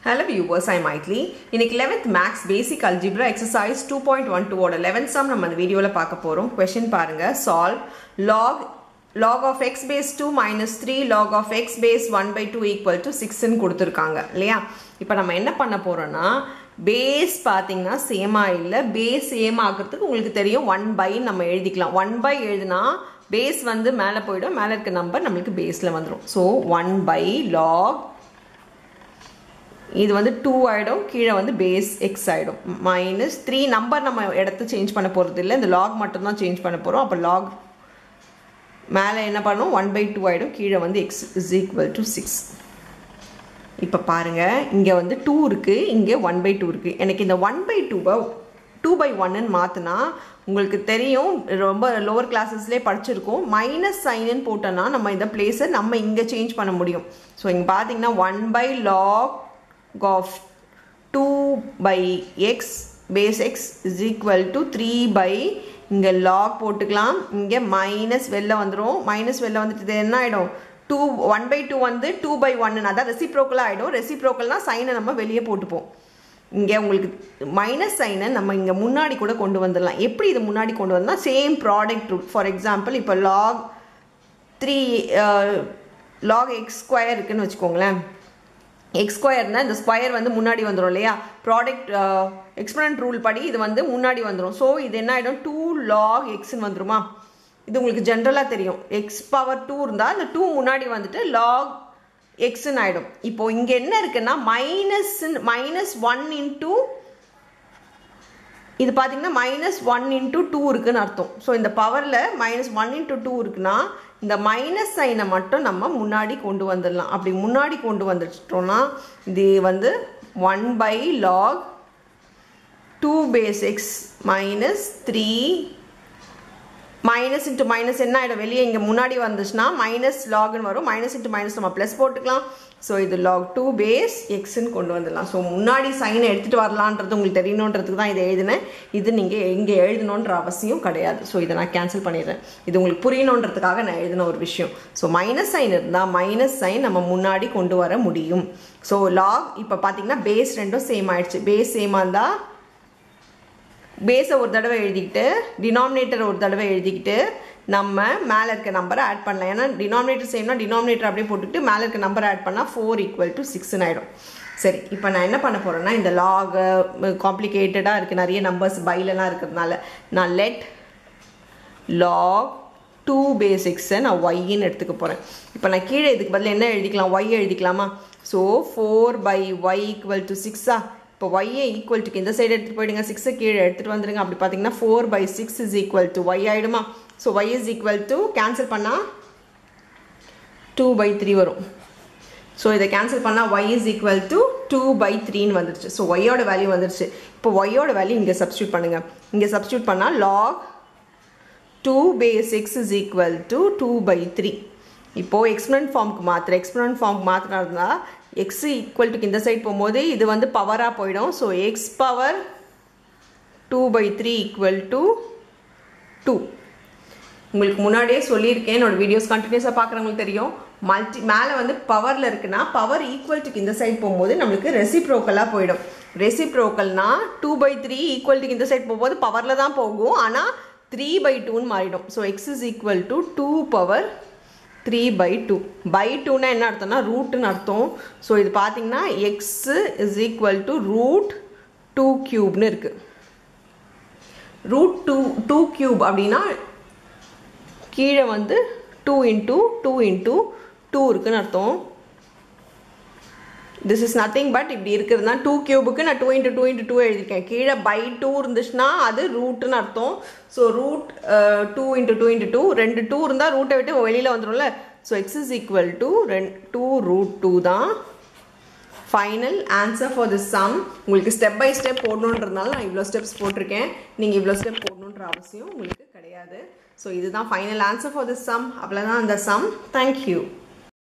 Hello viewers, I'm Maitli. இன்னைக்கு 11th maths basic algebra exercise two point one டூவோட eleventh sum நம்ம அந்த வீடியோவில் பார்க்க போகிறோம் கொஷின் பாருங்க solve log log of x base 2 minus 3 log of x base 1 by 2 equal to 6ன்னு கொடுத்துருக்காங்க இல்லையா இப்போ நம்ம என்ன பண்ண போகிறோன்னா பேஸ் பார்த்தீங்கன்னா சேமாக இல்லை பேஸ் சேம் ஆகிறதுக்கு உங்களுக்கு தெரியும் ஒன் பை நம்ம எழுதிக்கலாம் ஒன் பை எழுதுனா பேஸ் வந்து மேலே போயிடும் மேலே இருக்க நம்பர் நம்மளுக்கு பேஸில் வந்துடும் ஸோ ஒன் பை லாக் இது வந்து டூ ஆகிடும் கீழே வந்து பேஸ் எக்ஸ் ஆகிடும் மைனஸ் த்ரீ நம்பர் நம்ம இடத்த சேஞ்ச் பண்ண போகிறது இல்லை இந்த லாக் மட்டும்தான் சேஞ்ச் பண்ண போகிறோம் அப்போ லாக் மேலே என்ன பண்ணும் ஒன் பை டூ ஆகிடும் கீழே வந்து x is equal to six இப்போ பாருங்கள் இங்கே வந்து டூ இருக்குது இங்கே ஒன் பை டூ இருக்குது எனக்கு இந்த ஒன் பை டூவை டூ பை ஒன்னு மாற்றினா உங்களுக்கு தெரியும் ரொம்ப லோவர் கிளாஸஸ்லேயே படிச்சிருக்கோம் மைனஸ் சைனுன்னு போட்டோன்னா நம்ம இந்த பிளேஸை நம்ம இங்கே சேஞ்ச் பண்ண முடியும் ஸோ இங்கே பார்த்தீங்கன்னா one by log of 2 by x base x is equal to 3 by இங்கே log போட்டுக்கலாம் இங்கே மைனஸ் வெளில வந்துடும் மைனஸ் வெளில வந்துட்டு என்ன ஆகிடும் டூ ஒன் பை டூ வந்து டூ பை ஒன்னு அதான் ரெசிப்ரோக்கலாக ஆகிடும் ரெசிப்ரோக்கல்னால் சைனை நம்ம வெளியே போட்டுப்போம் இங்கே உங்களுக்கு மைனஸ் சைனை நம்ம இங்கே முன்னாடி கூட கொண்டு வந்துடலாம் எப்படி இது முன்னாடி கொண்டு வந்தால் same product root for example இப்போ log three log x square இருக்குன்னு வச்சுக்கோங்களேன் எக்ஸ் ஸ்கொயர்னா இந்த ஸ்கொயர் வந்து முன்னாடி வந்துடும் இல்லையா ப்ராடக்ட் எக்ஸ்பனன்ட் ரூல் படி இது வந்து முன்னாடி வந்துடும் ஸோ இது என்ன ஆகிடும் டூ லாக் எக்ஸ்ன்னு வந்துருமா இது உங்களுக்கு ஜென்ரலாக தெரியும் எக்ஸ் பவர் டூ இருந்தால் இந்த டூ முன்னாடி வந்துட்டு லாக் எக்ஸ்ன்னு ஆகிடும் இப்போ இங்கே என்ன இருக்குன்னா மைனஸ் மைனஸ் ஒன் இன்டூ இது பார்த்தீங்கன்னா மைனஸ் ஒன் இன்டூ டூ இருக்குன்னு அர்த்தம் ஸோ இந்த பவரில் மைனஸ் ஒன் இன்டூ டூ இருக்குன்னா இந்த மைனஸ் சைனை மட்டும் நம்ம முன்னாடி கொண்டு வந்துடலாம் அப்படி முன்னாடி கொண்டு வந்துட்டோம்னா இது வந்து one by log two base x minus three minus into minus என்ன ஆகிடும் வெளியே இங்கே முன்னாடி வந்துச்சுன்னா மைனஸ் லாக்னு வரும் மைனஸ் இன்ட்டு மைனஸ் நம்ம ப்ளஸ் போட்டுக்கலாம் ஸோ இது லாக் டூ பேஸ் எக்ஸ்ன்னு கொண்டு வந்துடலாம் ஸோ முன்னாடி சைனை எடுத்துகிட்டு வரலான்றது உங்களுக்கு தெரியணுன்றதுக்கு தான் இதை எழுதினேன் இது நீங்கள் எங்கே எழுதணுன்ற அவசியம் கிடையாது ஸோ இதை நான் கேன்சல் பண்ணிடுறேன் இது உங்களுக்கு புரியணுன்றதுக்காக நான் எழுதின ஒரு விஷயம் ஸோ மைனஸ் சைன் இருந்தால் மைனஸ் சைன் நம்ம முன்னாடி கொண்டு வர முடியும் ஸோ லாக் இப்போ பார்த்தீங்கன்னா பேஸ் ரெண்டும் சேம் ஆயிடுச்சு பேஸ் சேமாக இருந்தால் பேஸை ஒரு தடவை எழுதிக்கிட்டு டினாமினேட்டர் ஒரு தடவை எழுதிக்கிட்டு நம்ம மேலே இருக்க நம்பரை ஆட் பண்ணலாம் ஏன்னா டினாமினேட்டர் சேம்னா டினாமினேட்டர் அப்படியே போட்டுக்கிட்டு மேலே இருக்க நம்பரை ஆட் பண்ணால் ஃபோர் ஈக்குவல் டு சிக்ஸ்னு ஆகிடும் சரி இப்போ நான் என்ன பண்ண போகிறேன்னா இந்த லாக் காம்ப்ளிகேட்டடாக இருக்குது நிறைய நம்பர்ஸ் பைலெலாம் இருக்கிறதுனால நான் லெட் லாக் டூ பேஸ் எக்ஸை நான் ஒய்ன்னு எடுத்துக்க போகிறேன் இப்போ நான் கீழே இதுக்கு பதில் என்ன எழுதிக்கலாம் ஒய் எழுதிக்கலாமா so four by y equal to சிக்ஸா இப்போ ஒய்யை ஈக்குவல் டுக்கு இந்த சைடு எடுத்துகிட்டு போயிடுங்க சிக்ஸை கீழே எடுத்துகிட்டு வந்துடுங்க அப்படி பார்த்தீங்கன்னா four by six is equal to y ஆகிடுமா so y is equal to cancel பண்ணால் டூ பை த்ரீ வரும் ஸோ இதை கேன்சல் பண்ணால் y is equal to two by த்ரீன்னு வந்துடுச்சு ஸோ ஒய்யோட வேல்யூ வந்துடுச்சு இப்போ ஒய்யோட வேல்யூ இங்கே சப்ஸ்டியூட் பண்ணுங்கள் இங்கே சப்ஸ்டியூட் பண்ணால் log two base x is equal to two by three இப்போது எக்ஸ்பனன்ட் ஃபார்முக்கு மாத்திர எக்ஸ்பனன்ட் ஃபார்முக்கு மாத்திரம் இருந்தால் எக்ஸ் ஈக்குவல் டுக்கு இந்த சைட் போகும்போது இது வந்து பவராக போயிடும் so x power two by three equal to two உங்களுக்கு முன்னாடியே சொல்லியிருக்கேன் என்னோடய வீடியோஸ் கண்டினியூஸாக பார்க்குறவங்களுக்கு தெரியும் மல்டி மேலே வந்து பவரில் இருக்குன்னா பவர் ஈக்குவல் டுக்கு இந்த சைட் போகும்போது நம்மளுக்கு ரெசிப்ரோக்கலாக போயிடும் ரெசிப்ரோக்கல்னா டூ பை த்ரீ ஈக்குவல் டுக்கு இந்த சைட் போகும்போது பவரில் தான் போகும் ஆனால் த்ரீ பை டூன்னு மாறிடும் so x is equal to two power three by two by டூனா என்ன அர்த்தம்னா ரூட்டுன்னு அர்த்தம் ஸோ இது பார்த்தீங்கன்னா x is equal to root two க்யூப்னு இருக்குது ரூட் டூ டூ க்யூப் அப்படின்னா கீழே வந்து two into two into two இருக்குன்னு அர்த்தம் திஸ் இஸ் நத்திங் பட் இப்படி இருக்கிறது தான் டூ கியூபுக்கு நான் two into two into two எழுதியிருக்கேன் கீழே பை டூ இருந்துச்சுன்னா அது ரூட்டுன்னு அர்த்தம் so root two into two into two ரெண்டு டூ இருந்தால் ரூட்டை விட்டு வெளியில் வந்துடும்ல so x is equal to ரென் டூ ரூட் டூ தான் final answer for this sum உங்களுக்கு ஸ்டெப் பை ஸ்டெப் போடணுன்றதுனால நான் இவ்வளோ ஸ்டெப்ஸ் போட்டிருக்கேன் நீங்கள் இவ்வளோ ஸ்டெப் போடணுன்ற அவசியம் உங்களுக்கு கிடையாது ஸோ இதுதான் final answer for this sum அவ்வளோதான் அந்த சம் தேங்க்யூ